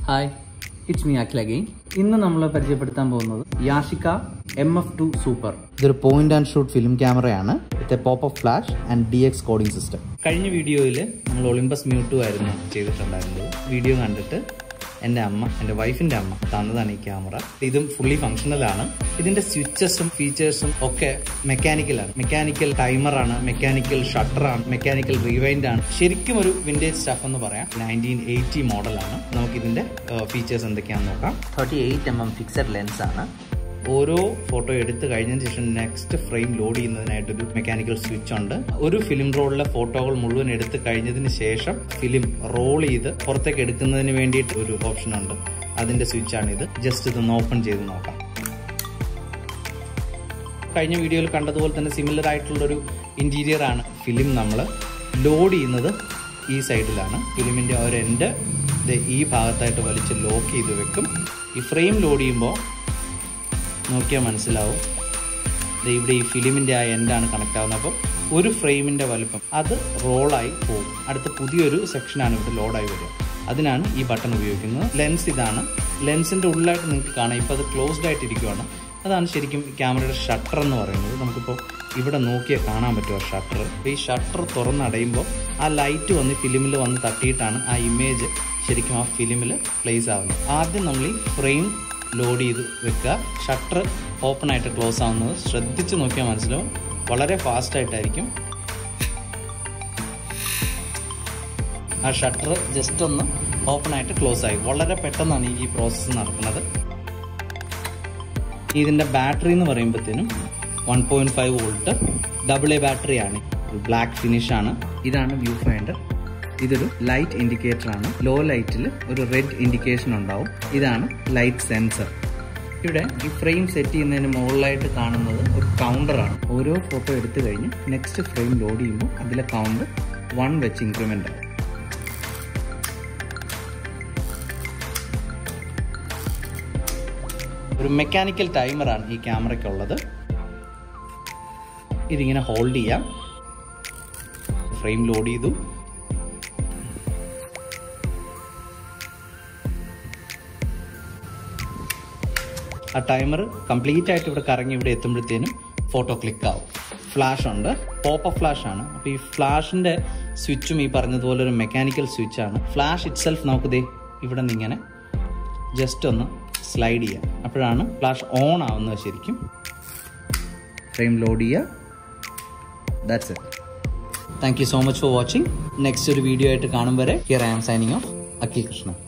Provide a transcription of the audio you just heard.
hi it's me Akhil again ഇന്ന് നമ്മൾ പരിചയപ്പെടുത്താൻ പോകുന്നത് Yashica M F two super ഇതൊരു പോയിന്റ് ആൻഡ് ഷൂട്ട് ഫിലിം ക്യാമറയാണ് with pop of flash and D X coding system കഴിഞ്ഞ വീഡിയോയിൽ നമ്മൾ ഒളിമ്പസ് മ്യൂട്ടു ആയിരുന്നു ചെയ്തിട്ടുണ്ടായിരുന്നത് വീഡിയോ കണ്ടിട്ട് എൻ്റെ അമ്മ എൻ്റെ വൈഫിൻ്റെ അമ്മ തന്നതാണ് ഈ ക്യാമറ ഇതും ഫുള്ളി ഫങ്ഷണൽ ആണ് ഇതിന്റെ സ്വിച്ചസും ഫീച്ചേഴ്സും ഒക്കെ മെക്കാനിക്കലാണ് മെക്കാനിക്കൽ ടൈമറാണ് മെക്കാനിക്കൽ ഷട്ടറാണ് മെക്കാനിക്കൽ റീവൈൻഡ് ആണ് ശരിക്കും ഒരു വിന്റേജ് സ്റ്റഫ് എന്ന് പറയാം നയൻറ്റീൻ എയ്റ്റി മോഡലാണ് നമുക്ക് ഇതിന്റെ ഫീച്ചേഴ്സ് എന്തൊക്കെയാണെന്ന് നോക്കാം thirty eight M M fixed lens ആണ് ഓരോ ഫോട്ടോ എടുത്തു കഴിഞ്ഞതിന് ശേഷം നെക്സ്റ്റ് ഫ്രെയിം ലോഡ് ചെയ്യുന്നതിനായിട്ടൊരു മെക്കാനിക്കൽ സ്വിച്ച് ഉണ്ട് ഒരു ഫിലിം റോളിലെ ഫോട്ടോകൾ മുഴുവൻ എടുത്തു കഴിഞ്ഞതിന് ശേഷം ഫിലിം റോൾ ചെയ്ത് പുറത്തേക്ക് എടുക്കുന്നതിന് വേണ്ടിയിട്ട് ഒരു ഓപ്ഷൻ ഉണ്ട് അതിന്റെ സ്വിച്ചാണ് ഇത് ജസ്റ്റ് ഇതൊന്ന് ഓപ്പൺ ചെയ്ത് നോക്കാം കഴിഞ്ഞ വീഡിയോയിൽ കണ്ടതുപോലെ തന്നെ സിമിലർ ആയിട്ടുള്ള ഒരു ഇന്റീരിയർ ആണ് ഫിലിം നമ്മൾ ലോഡ് ചെയ്യുന്നത് ഈ സൈഡിലാണ് ഫിലിമിന്റെ ഒരു എൻഡ് ഈ ഭാഗത്തായിട്ട് വലിച്ച് ലോക്ക് ചെയ്ത് വെക്കും ഈ ഫ്രെയിം ലോഡ് ചെയ്യുമ്പോൾ നോക്കിയാൽ മനസ്സിലാവും ദേ ഇവിടെ ഈ ഫിലിമിൻ്റെ ആ എൻഡാണ് കണക്ട് ആവുന്നത് അപ്പോൾ ഒരു ഫ്രെയിമിൻ്റെ വലുപ്പം അത് റോളായി പോകും അടുത്ത പുതിയൊരു സെക്ഷനാണ് ഇവിടെ ലോഡായി വരിക അതിനാണ് ഈ ബട്ടൺ ഉപയോഗിക്കുന്നത് ലെൻസ് ഇതാണ് ലെൻസിൻ്റെ ഉള്ളിലായിട്ട് നിങ്ങൾക്ക് കാണാം ഇപ്പോൾ അത് ക്ലോസ്ഡ് ആയിട്ടിരിക്കുകയാണ് അതാണ് ശരിക്കും ക്യാമറയുടെ ഷട്ടർ എന്ന് പറയുന്നത് നമുക്കിപ്പോൾ ഇവിടെ നോക്കിയാൽ കാണാൻ പറ്റുമോ ഷട്ടർ ഈ ഷട്ടർ തുറന്നടയുമ്പോൾ ആ ലൈറ്റ് വന്ന് ഫിലിമിൽ വന്ന് തട്ടിയിട്ടാണ് ആ ഇമേജ് ശരിക്കും ആ ഫിലിമിൽ പ്ലേസ് ആവുന്നത് ആദ്യം നമ്മൾ ഈ ഫ്രെയിം ലോഡ് ചെയ്ത് വെക്കുക ഷട്ടർ ഓപ്പൺ ആയിട്ട് ക്ലോസ് ആവുന്നത് ശ്രദ്ധിച്ച് നോക്കിയാൽ മനസ്സിലാവും വളരെ ഫാസ്റ്റ് ആയിട്ടായിരിക്കും ആ ഷട്ടർ ജസ്റ്റ് ഒന്ന് ഓപ്പൺ ആയിട്ട് ക്ലോസ് ആയി വളരെ പെട്ടെന്നാണ് ഈ പ്രോസസ്സ് നടക്കുന്നത് ഇതിൻ്റെ ബാറ്ററി എന്ന് പറയുമ്പോഴത്തേനും one point five volt double A ബാറ്ററിയാണ് ബ്ലാക്ക് ഫിനിഷ് ആണ് ഇതാണ് വ്യൂ ഫൈൻഡർ ഇതൊരു ലൈറ്റ് ഇൻഡിക്കേറ്റർ ആണ് ലോ ലൈറ്റിൽ ഒരു റെഡ് ഇൻഡിക്കേഷൻ ഉണ്ടാവും ഇതാണ് ലൈറ്റ് സെൻസർ ഇവിടെ ഈ ഫ്രെയിം സെറ്റ് ചെയ്യുന്നതിന് മുകളിലായിട്ട് കാണുന്നത് ഒരു കൗണ്ടറാണ് ഓരോ ഫോട്ടോ എടുത്തു കഴിഞ്ഞ് നെക്സ്റ്റ് ഫ്രെയിം ലോഡ് ചെയ്യുമ്പോൾ അതിലെ കൗണ്ട് വൺ വെച്ച് ഇൻക്രിമെന്റ് ആവും ഒരു മെക്കാനിക്കൽ ടൈമറാണ് ഈ ക്യാമറയ്ക്കുള്ളത് ഇതിങ്ങനെ ഹോൾഡ് ചെയ്യാം ഫ്രെയിം ലോഡ് ചെയ്തു ആ ടൈമർ കംപ്ലീറ്റ് ആയിട്ട് ഇവിടെ കറങ്ങി ഇവിടെ എത്തുമ്പോഴത്തേനും ഫോട്ടോ ക്ലിക്ക് ആവും ഫ്ലാഷ് ഉണ്ട് പോപ്പ് ഫ്ലാഷ് ആണ് അപ്പോൾ ഈ ഫ്ലാഷിന്റെ സ്വിച്ചും ഈ പറഞ്ഞതുപോലെ ഒരു മെക്കാനിക്കൽ സ്വിച്ച് ആണ് ഫ്ലാഷ് ഇറ്റ് സെൽഫ് നമുക്ക് ദേ ഇവിടെ നിന്ന് ഇങ്ങനെ ജസ്റ്റ് ഒന്ന് സ്ലൈഡ് ചെയ്യാം അപ്പോഴാണ് ഫ്ലാഷ് ഓൺ ആവുന്നത് ശരിക്കും ഫ്രെയിം ലോഡ് ചെയ്യുക that's it thank you so much for watching next ഒരു വീഡിയോ ആയിട്ട് കാണും വരെ here I am signing off Akhil Krishna